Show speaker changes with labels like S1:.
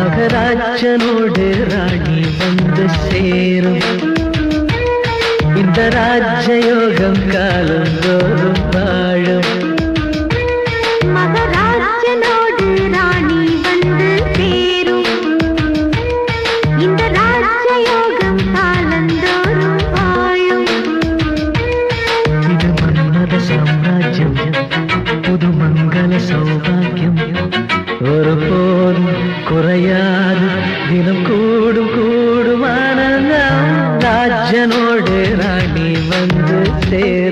S1: மகராஜனோடு ராணி வந்து சேரும் இந்த ராஜயோகம் காலந்தோறும் வாழும்
S2: மகராஜனோடு ராணி வந்து சேரும் இந்த ராஜயோகம் காலந்தோறும் வாழும்
S1: இது மன்மத சாம்ராஜ்யம் புது மங்கள சௌபாகியம் ஒருபோதும் குறையாது தினம் கூடும் கூடும் ஆனந்தம் ராஜனோடு ராணி வந்து சேரும்